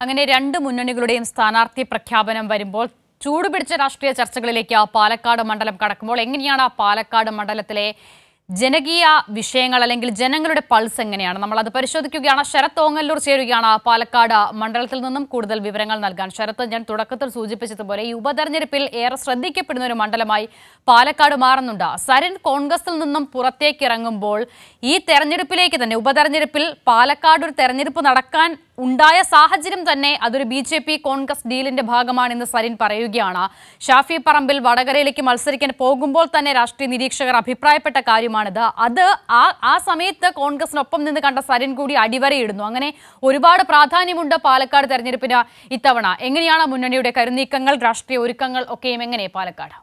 അങ്ങനെ രണ്ട് മുന്നണികളുടെയും സ്ഥാനാർത്ഥി പ്രഖ്യാപനം വരുമ്പോൾ ചൂടുപിടിച്ച രാഷ്ട്രീയ ചർച്ചകളിലേക്ക് പാലക്കാട് മണ്ഡലം കടക്കുമ്പോൾ എങ്ങനെയാണ് ആ പാലക്കാട് മണ്ഡലത്തിലെ ജനകീയ വിഷയങ്ങൾ അല്ലെങ്കിൽ ജനങ്ങളുടെ പൾസ് എങ്ങനെയാണ് നമ്മൾ അത് പരിശോധിക്കുകയാണ് ശരത് ഓങ്ങല്ലൂർ ചേരുകയാണ് പാലക്കാട് മണ്ഡലത്തിൽ നിന്നും കൂടുതൽ വിവരങ്ങൾ നൽകാൻ ശരത്ത് ഞാൻ തുടക്കത്തിൽ സൂചിപ്പിച്ചതുപോലെ ഈ ഉപതെരഞ്ഞെടുപ്പിൽ ഏറെ ശ്രദ്ധിക്കപ്പെടുന്ന ഒരു മണ്ഡലമായി പാലക്കാട് മാറുന്നുണ്ട് സരിൻ കോൺഗ്രസിൽ നിന്നും പുറത്തേക്ക് ഇറങ്ങുമ്പോൾ ഈ തെരഞ്ഞെടുപ്പിലേക്ക് തന്നെ ഉപതെരഞ്ഞെടുപ്പിൽ പാലക്കാട് ഒരു തെരഞ്ഞെടുപ്പ് നടക്കാൻ ഉണ്ടായ സാഹചര്യം തന്നെ അതൊരു ബി ജെ പി കോൺഗ്രസ് ഡീലിന്റെ ഭാഗമാണെന്ന് സരിൻ പറയുകയാണ് ഷാഫി പറമ്പിൽ വടകരയിലേക്ക് മത്സരിക്കാൻ പോകുമ്പോൾ തന്നെ രാഷ്ട്രീയ നിരീക്ഷകർ അഭിപ്രായപ്പെട്ട കാര്യമാണിത് അത് ആ ആ സമയത്ത് കോൺഗ്രസിനൊപ്പം നിന്ന് കണ്ട സരിൻ കൂടി അടിവരയിടുന്നു അങ്ങനെ ഒരുപാട് പ്രാധാന്യമുണ്ട് പാലക്കാട് തെരഞ്ഞെടുപ്പിന് ഇത്തവണ എങ്ങനെയാണ് മുന്നണിയുടെ കരുനീക്കങ്ങൾ രാഷ്ട്രീയ ഒരുക്കങ്ങൾ ഒക്കെയും എങ്ങനെ പാലക്കാട്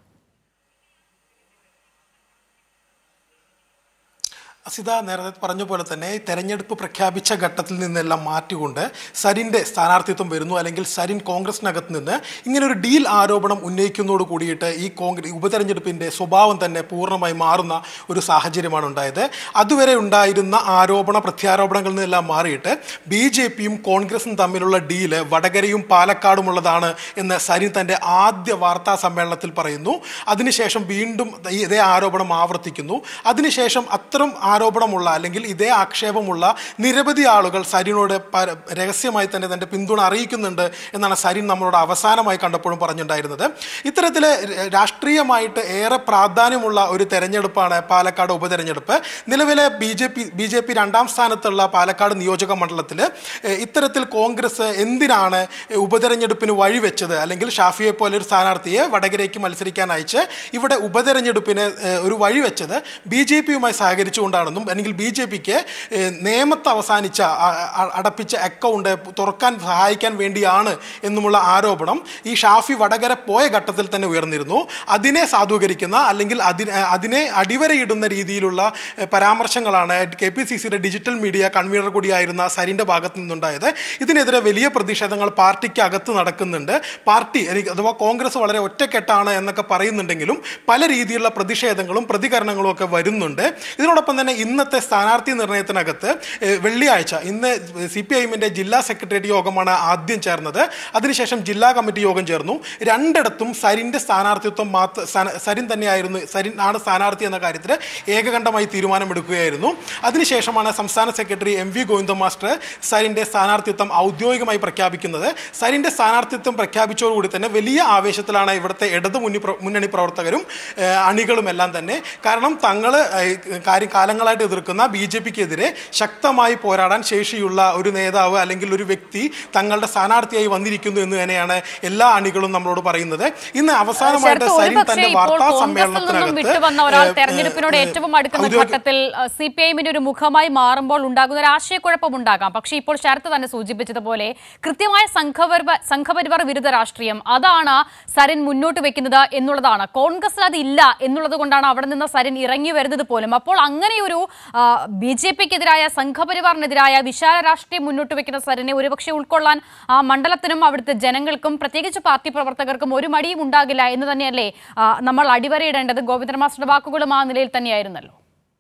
അസിത നേരത്തെ പറഞ്ഞ പോലെ തന്നെ ഈ തെരഞ്ഞെടുപ്പ് പ്രഖ്യാപിച്ച ഘട്ടത്തിൽ നിന്നെല്ലാം മാറ്റിക്കൊണ്ട് സരിൻ്റെ സ്ഥാനാർത്ഥിത്വം വരുന്നു അല്ലെങ്കിൽ സരിൻ കോൺഗ്രസിനകത്ത് നിന്ന് ഇങ്ങനെ ഒരു ഡീൽ ആരോപണം ഉന്നയിക്കുന്നതോട് കൂടിയിട്ട് ഈ കോൺഗ്രസ് ഉപതെരഞ്ഞെടുപ്പിൻ്റെ സ്വഭാവം തന്നെ പൂർണ്ണമായി മാറുന്ന ഒരു സാഹചര്യമാണ് ഉണ്ടായത് അതുവരെ ഉണ്ടായിരുന്ന ആരോപണ പ്രത്യാരോപണങ്ങളിൽ നിന്നെല്ലാം മാറിയിട്ട് ബി ജെ പിയും കോൺഗ്രസും തമ്മിലുള്ള ഡീല് വടകരയും പാലക്കാടുമുള്ളതാണ് എന്ന് സരിൻ തൻ്റെ ആദ്യ വാർത്താ സമ്മേളനത്തിൽ പറയുന്നു അതിനുശേഷം വീണ്ടും ഈ ഇതേ ആരോപണം ആവർത്തിക്കുന്നു അതിനുശേഷം അത്തരം ആരോപണമുള്ള അല്ലെങ്കിൽ ഇതേ ആക്ഷേപമുള്ള നിരവധി ആളുകൾ സരിനോട് പര- രഹസ്യമായി തന്നെ തൻ്റെ പിന്തുണ അറിയിക്കുന്നുണ്ട് എന്നാണ് സരിൻ നമ്മളോട് അവസാനമായി കണ്ടപ്പോഴും പറഞ്ഞിട്ടുണ്ടായിരുന്നത് ഇത്തരത്തിൽ രാഷ്ട്രീയമായിട്ട് ഏറെ പ്രാധാന്യമുള്ള ഒരു തെരഞ്ഞെടുപ്പാണ് പാലക്കാട് ഉപതെരഞ്ഞെടുപ്പ് നിലവിലെ B J P B J P രണ്ടാം സ്ഥാനത്തുള്ള പാലക്കാട് നിയോജക മണ്ഡലത്തിൽ ഇത്തരത്തിൽ കോൺഗ്രസ് എന്തിനാണ് ഉപതെരഞ്ഞെടുപ്പിന് വഴിവെച്ചത് അല്ലെങ്കിൽ ഷാഫിയെ പോലെ ഒരു സ്ഥാനാർത്ഥിയെ വടകരയ്ക്ക് മത്സരിക്കാൻ അയച്ച് ഇവിടെ ഉപതെരഞ്ഞെടുപ്പിന് ഏഹ്, ഒരു വഴിവെച്ചത് ബി ജെ പിയുമായി സഹകരിച്ചുകൊണ്ടാണെന്നും അല്ലെങ്കിൽ ബി ജെ പിക്ക് നിയമത്ത് അവസാനിച്ച അ- അ- അടപ്പിച്ച അക്കൗണ്ട് തുറക്കാൻ സഹായിക്കാൻ വേണ്ടിയാണ് എന്നുമുള്ള ആരോപണം ഈ ഷാഫി വടകര പോയ ഘട്ടത്തിൽ തന്നെ ഉയർന്നിരുന്നു അതിനെ സാധൂകരിക്കുന്ന അല്ലെങ്കിൽ അതിന് അതിനെ അടിവരയിടുന്ന രീതിയിലുള്ള ഏഹ്, പരാമർശങ്ങളാണ് കെ പി സി സിയുടെ ഡിജിറ്റൽ മീഡിയ കൺവീനർ കൂടിയായിരുന്ന സരിൻ്റെ ഭാഗത്ത് നിന്നുണ്ടായത് ഇതിനെതിരെ വലിയ പ്രതിഷേധങ്ങൾ പാർട്ടിക്ക് അകത്ത് നടക്കുന്നുണ്ട് പാർട്ടി എനിക്ക് അഥവാ കോൺഗ്രസ് വളരെ ഒറ്റക്കെട്ടാണ് എന്നൊക്കെ പറയുന്നുണ്ടെങ്കിലും പല രീതിയിലുള്ള പ്രതിഷേധങ്ങളും പ്രതികരണങ്ങളും ഒക്കെ വരുന്നുണ്ട് ഇതിനോടൊപ്പം തന്നെ ഇന്നത്തെ സ്ഥാനാർത്ഥി നിർണയത്തിനകത്ത് ഏഹ്, വെള്ളിയാഴ്ച ഇന്ന് സി പി ഐഎമ്മിൻ്റെ ജില്ലാ സെക്രട്ടേറിയറ്റ് യോഗമാണ് ആദ്യം ചേർന്നത് അതിനുശേഷം ജില്ലാ കമ്മിറ്റി യോഗം ചേർന്നു രണ്ടിടത്തും സരിൻ്റെ സ്ഥാനാർത്ഥിത്വം മാത്ര സന- സരിൻ തന്നെയായിരുന്നു സരിൻ ആണ് സ്ഥാനാർത്ഥി എന്ന കാര്യത്തിൽ ഏകകണ്ഠമായി തീരുമാനമെടുക്കുകയായിരുന്നു അതിനുശേഷമാണ് സംസ്ഥാന secretary M V Govinda master സരിൻ്റെ സ്ഥാനാർത്ഥിത്വം ഔദ്യോഗികമായി പ്രഖ്യാപിക്കുന്നത് സരിൻ്റെ സ്ഥാനാർത്ഥിത്വം പ്രഖ്യാപിച്ചതോടുകൂടി തന്നെ വലിയ ആവേശത്തിലാണ് ഇവിടുത്തെ ഇടത് മുന്നി പ്ര- മുന്നണി പ്രവർത്തകരും ഏഹ്, അണികളും എല്ലാം തന്നെ കാരണം തങ്ങൾ കാര്യം കാലങ്ങളായിട്ട് എതിർക്കുന്ന ബി ജെ പിക്കെതിരെ ശക്തമായി പോരാടാൻ ശേഷിയുള്ള ഒരു നേതാവ് അല്ലെങ്കിൽ ഒരു വ്യക്തി തങ്ങളുടെ സ്ഥാനാർത്ഥിയായി വന്നിരിക്കുന്നു എന്ന് തന്നെയാണ് എല്ലാ അണികളും നമ്മളോട് പറയുന്നത് ഇന്ന് അവസാനമായിട്ട് ശരത്ത് സരിൻ ഒരുപക്ഷേ തന്റെ ഇപ്പോൾ വാർത്താ കോൺഗ്രസിൽ നിന്നും സമ്മേളനത്തിനകത്ത് വിട്ടുവന്ന ഒരാൾ ഏഹ്, തെരഞ്ഞെടുപ്പിനോട് ഏഹ്, ഏറ്റവും അടുക്കുന്ന ഔദ്യോഗിക- ഘട്ടത്തിൽ സി പി ഐഎമ്മിന്റെ ഒരു മുഖമായി മാറുമ്പോൾ ഉണ്ടാകുന്ന ഒരു ആശയക്കുഴപ്പം ഉണ്ടാകാം പക്ഷേ ഇപ്പോൾ ശരത്ത് തന്നെ സൂചിപ്പിച്ചതുപോലെ കൃത്യമായ സംഘപരിവ സംഘപരിവാർ വിരുദ്ധ രാഷ്ട്രീയം അതാണ് സരിൻ മുന്നോട്ട് വെക്കുന്നത് എന്നുള്ളതാണ് കോൺഗ്രസിൽ അത് ഇല്ല എന്നുള്ളത് കൊണ്ടാണ് അവിടെ നിന്ന് സരിൻ ഇറങ്ങി വരുന്നത് പോലും അപ്പോൾ അങ്ങനെയൊരു ബി ജെ പിക്കെതിരായ സംഘപരിവാറിനെതിരായ വിശാല രാഷ്ട്രീയം മുന്നോട്ട് വെക്കുന്ന സരിനെ ഒരുപക്ഷെ ഉൾക്കൊള്ളാൻ ആ മണ്ഡലത്തിനും അവിടുത്തെ ജനങ്ങൾക്കും പ്രത്യേകിച്ച് പാർട്ടി പ്രവർത്തകർക്കും ഒരു മടിയും ഉണ്ടാകില്ല എന്ന് തന്നെയല്ലേ ആ, നമ്മൾ അടിവരയിടേണ്ടത് ഗോവിന്ദൻ മാസ്റ്ററുടെ വാക്കുകളും ആ നിലയിൽ തന്നെയായിരുന്നല്ലോ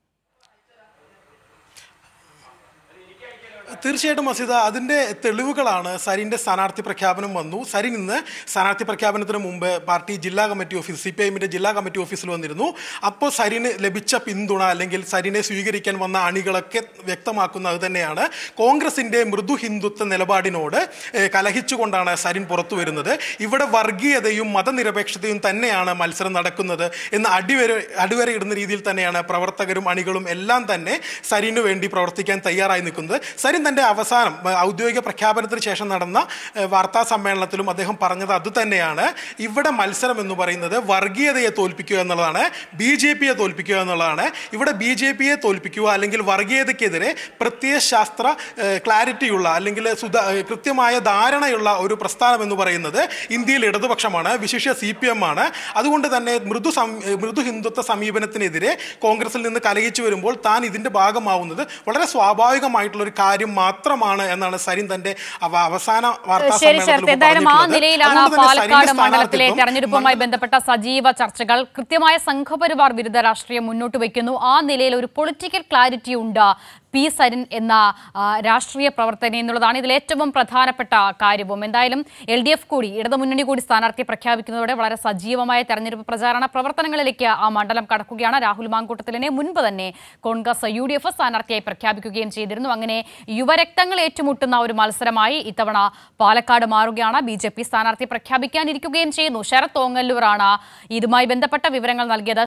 തീർച്ചയായിട്ടും മസീദ അതിൻ്റെ തെളിവുകളാണ് സരിൻ്റെ സ്ഥാനാർത്ഥി പ്രഖ്യാപനം വന്നു സരിൻ ഇന്ന് സ്ഥാനാർത്ഥി പ്രഖ്യാപനത്തിന് മുമ്പ് പാർട്ടി ജില്ലാ കമ്മിറ്റി ഓഫീസ് സി പി ഐഎമ്മിൻ്റെ ജില്ലാ കമ്മിറ്റി ഓഫീസിൽ വന്നിരുന്നു അപ്പോൾ സരിന് ലഭിച്ച പിന്തുണ അല്ലെങ്കിൽ സരിനെ സ്വീകരിക്കാൻ വന്ന അണികളൊക്കെ വ്യക്തമാക്കുന്നത് തന്നെയാണ് കോൺഗ്രസിൻ്റെ മൃദു ഹിന്ദുത്വ നിലപാടിനോട് ഏഹ്, കലഹിച്ചുകൊണ്ടാണ് സരിൻ പുറത്തു വരുന്നത് ഇവിടെ വർഗീയതയും മതനിരപേക്ഷതയും തന്നെയാണ് മത്സരം നടക്കുന്നത് എന്ന് അടിവര അടിവരയിടുന്ന രീതിയിൽ തന്നെയാണ് പ്രവർത്തകരും അണികളും എല്ലാം തന്നെ സരിനു വേണ്ടി പ്രവർത്തിക്കാൻ തയ്യാറായി നിൽക്കുന്നത് സരിൻ തൻ്റെ അവസാനം ഏഹ്, ഔദ്യോഗിക പ്രഖ്യാപനത്തിന് ശേഷം നടന്ന ഏഹ്, വാർത്താ സമ്മേളനത്തിലും അദ്ദേഹം പറഞ്ഞത് അത് തന്നെയാണ് ഇവിടെ മത്സരം എന്ന് പറയുന്നത് വർഗീയതയെ തോൽപ്പിക്കുക എന്നുള്ളതാണ് ബി ജെ പിയെ തോൽപ്പിക്കുക എന്നുള്ളതാണ് ഇവിടെ ബി ജെ പിയെ തോൽപ്പിക്കുക അല്ലെങ്കിൽ വർഗീയതയ്ക്കെതിരെ പ്രത്യയശാസ്ത്ര ഏഹ്, ക്ലാരിറ്റിയുള്ള അല്ലെങ്കിൽ സുധ ഏഹ്, കൃത്യമായ ധാരണയുള്ള ഒരു പ്രസ്ഥാനം എന്ന് പറയുന്നത് ഇന്ത്യയിൽ ഇടതുപക്ഷമാണ് വിശിഷ്യ സി പി എം ആണ് അതുകൊണ്ട് തന്നെ മൃദു സം ഏഹ്, മൃദു ഹിന്ദുത്വ സമീപനത്തിനെതിരെ കോൺഗ്രസിൽ നിന്ന് കലഹിച്ചു വരുമ്പോൾ താൻ ഇതിന്റെ ഭാഗമാവുന്നത് വളരെ സ്വാഭാവികമായിട്ടുള്ള ഒരു കാര്യം മാത്രമാണ് എന്നാണ് സരിൻ തന്റെ അവ- അവസാന വാർത്താ ശരി ശരത്ത് സമ്മേളനത്തിൽ എന്തായാലും ആ പറഞ്ഞിട്ടുള്ളത്. നിലയിലാണ് അതുകൊണ്ട് തന്നെ പാലക്കാട് സരിന്റെ മണ്ഡലത്തിലെ സ്ഥാനാർത്ഥിത്വം തെരഞ്ഞെടുപ്പുമായി ബന്ധപ്പെട്ട സജീവ ചർച്ചകൾ കൃത്യമായ സംഘപരിവാർ വിരുദ്ധ രാഷ്ട്രീയം മുന്നോട്ട് വയ്ക്കുന്നു ആ നിലയിൽ ഒരു പൊളിറ്റിക്കൽ ക്ലാരിറ്റി ഉണ്ട് പി സരിൻ എന്ന ആ, രാഷ്ട്രീയ പ്രവർത്തകൻ എന്നുള്ളതാണ് ഇതിൽ ഏറ്റവും പ്രധാനപ്പെട്ട കാര്യവും എന്തായാലും എൽ ഡി എഫ് കൂടി ഇടതുമുന്നണി കൂടി സ്ഥാനാർത്ഥിയെ പ്രഖ്യാപിക്കുന്നതോടെ വളരെ സജീവമായ തെരഞ്ഞെടുപ്പ് പ്രചാരണ പ്രവർത്തനങ്ങളിലേക്ക് ആ മണ്ഡലം കടക്കുകയാണ് രാഹുൽ മാങ്കൂട്ടത്തിലിനെ മുൻപ് തന്നെ കോൺഗ്രസ് യു ഡി എഫ് സ്ഥാനാർത്ഥിയായി പ്രഖ്യാപിക്കുകയും ചെയ്തിരുന്നു അങ്ങനെ യുവരക്തങ്ങൾ ഏറ്റുമുട്ടുന്ന ഒരു മത്സരമായി ഇത്തവണ പാലക്കാട് മാറുകയാണ് ബി ജെ പി സ്ഥാനാർത്ഥി പ്രഖ്യാപിക്കാനിരിക്കുകയും ചെയ്യുന്നു ശരത് ഓങ്ങല്ലൂറാണ് ഇതുമായി ബന്ധപ്പെട്ട വിവരങ്ങൾ നൽകിയത്